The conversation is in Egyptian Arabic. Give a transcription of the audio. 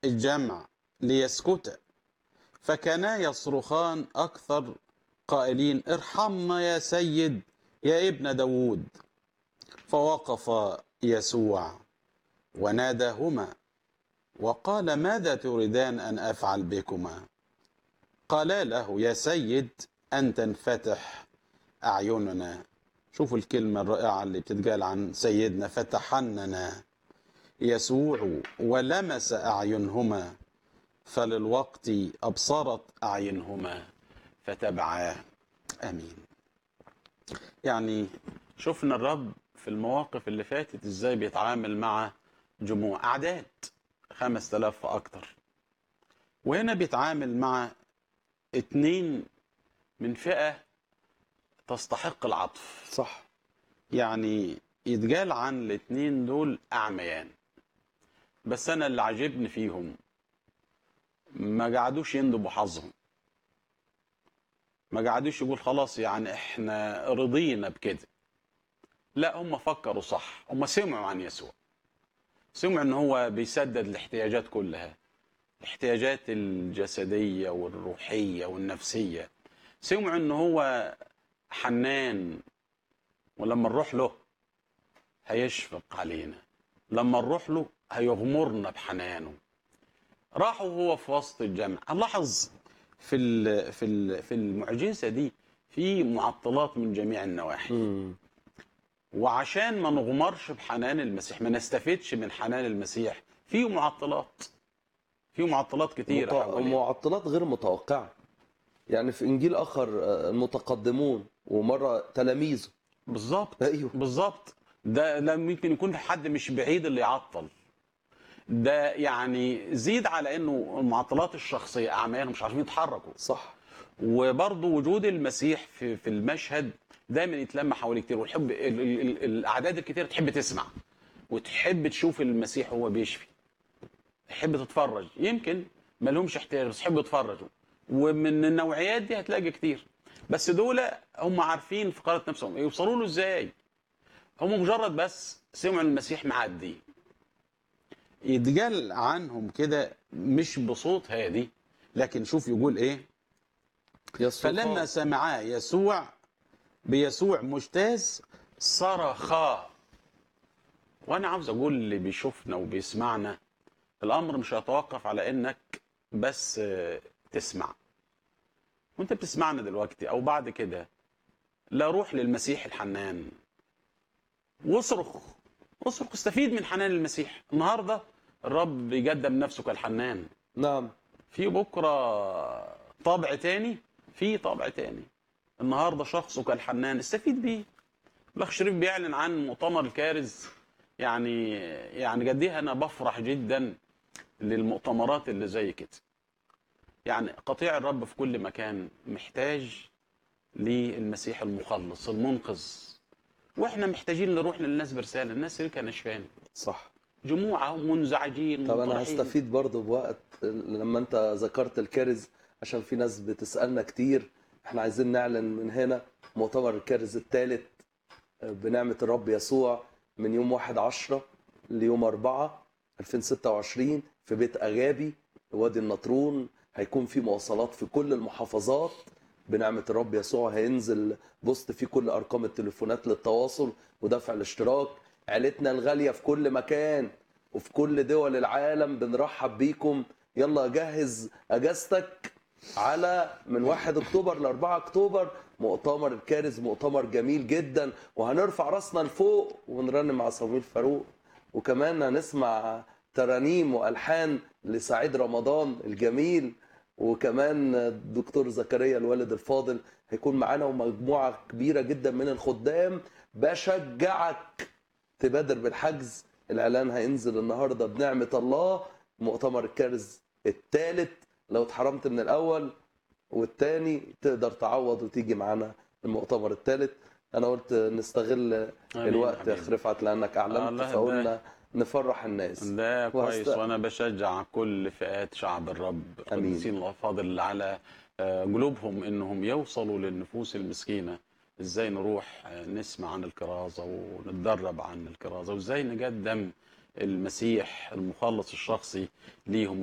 الجمع ليسكتا فكانا يصرخان أكثر قائلين ارحمنا يا سيد يا ابن داود فوقف يسوع وناداهما وقال ماذا تريدان أن أفعل بكما قالا له يا سيد أن تنفتح أعيننا شوفوا الكلمة الرائعة اللي بتتقال عن سيدنا فتحننا يسوع ولمس أعينهما فللوقت أبصرت أعينهما فتبعاه آمين يعني شفنا الرب في المواقف اللي فاتت ازاي بيتعامل مع جموع أعداد خمس تلاف فأكتر وهنا بيتعامل مع اتنين من فئة تستحق العطف صح يعني يتقال عن الاتنين دول أعميان بس أنا اللي عجبني فيهم ما قعدوش يندبوا حظهم ما قعدوش يقول خلاص يعني احنا رضينا بكده لا هم فكروا صح هم سمعوا عن يسوع سمعوا ان هو بيسدد الاحتياجات كلها الاحتياجات الجسدية والروحية والنفسية سمعوا ان هو حنان ولما نروح له هيشفق علينا لما نروح له هيغمرنا بحنانه راحوا هو في وسط الجمع لاحظ في ال- في ال- في المعجزه دي في معطلات من جميع النواحي مم. وعشان ما نغمرش بحنان المسيح ما نستفدش من حنان المسيح في معطلات في معطلات كتيره مت- حوالينا. معطلات غير متوقعة يعني في إنجيل آخر آه، المتقدمون ومرة تلاميذه بالظبط أيوه بالظبط ده ده ممكن يكون حد مش بعيد اللي يعطل ده يعني زيد على انه المعطلات الشخصيه اعمال مش عارفين يتحركوا صح وبرضه وجود المسيح في في المشهد دايما يتلم حواليه كتير والحب ال- ال- ال- الاعداد الكتير تحب تسمع وتحب تشوف المسيح وهو بيشفي تحب تتفرج يمكن ما لهمش احتياج بس يحبوا يتفرجوا ومن النوعيات دي هتلاقي كتير بس دول هم عارفين في قارة نفسهم يوصلوا له ازاي هم مجرد بس سمعوا المسيح معدي يتقال عنهم كده مش بصوت هادي لكن شوف يقول ايه يصرخان. فلما سمعا يسوع بيسوع مجتاز صرخا وانا عاوز اقول اللي بيشوفنا وبيسمعنا الامر مش هيتوقف على انك بس آه، تسمع وانت بتسمعنا دلوقتي او بعد كده لا روح للمسيح الحنان واصرخ اصرخ استفيد من حنان المسيح النهارده الرب بيقدم نفسه كالحنان نعم في بكره طابع تاني في طابع تاني النهارده شخصه كالحنان استفيد بيه الاخ شريف بيعلن عن مؤتمر الكارز يعني يعني قد ايه انا بفرح جدا للمؤتمرات اللي زي كده يعني قطيع الرب في كل مكان محتاج للمسيح المخلص المنقذ واحنا محتاجين نروح للناس برساله الناس اللي كانت فين صح جموع منزعجين طب انا منطرحين. هستفيد برضو بوقت لما انت ذكرت الكارز عشان في ناس بتسالنا كتير احنا عايزين نعلن من هنا مؤتمر الكارز الثالث بنعمه الرب يسوع من يوم 1 10 ليوم 4 2026 في بيت اغابي وادي النطرون هيكون في مواصلات في كل المحافظات بنعمه الرب يسوع هينزل بوست فيه كل ارقام التليفونات للتواصل ودفع الاشتراك عيلتنا الغاليه في كل مكان وفي كل دول العالم بنرحب بيكم يلا جهز اجازتك على من 1 اكتوبر ل 4 اكتوبر مؤتمر الكارز مؤتمر جميل جدا وهنرفع راسنا لفوق ونرنم مع صمويل فاروق وكمان هنسمع ترانيم والحان لسعيد رمضان الجميل وكمان الدكتور زكريا الوالد الفاضل هيكون معانا ومجموعه كبيره جدا من الخدام بشجعك تبادر بالحجز الاعلان هينزل النهارده بنعمه الله مؤتمر الكارز الثالث لو اتحرمت من الاول والتاني تقدر تعوض وتيجي معانا المؤتمر الثالث انا قلت نستغل آمين الوقت يا حبيبي. اخ رفعت لانك اعلنت الله فقلنا نفرح الناس ده كويس وهست- وانا بشجع كل فئات شعب الرب أمين. قديسين الافاضل اللي على آه، قلوبهم انهم يوصلوا للنفوس المسكينه ازاي نروح آه، نسمع عن الكرازه ونتدرب عن الكرازه وازاي نقدم المسيح المخلص الشخصي ليهم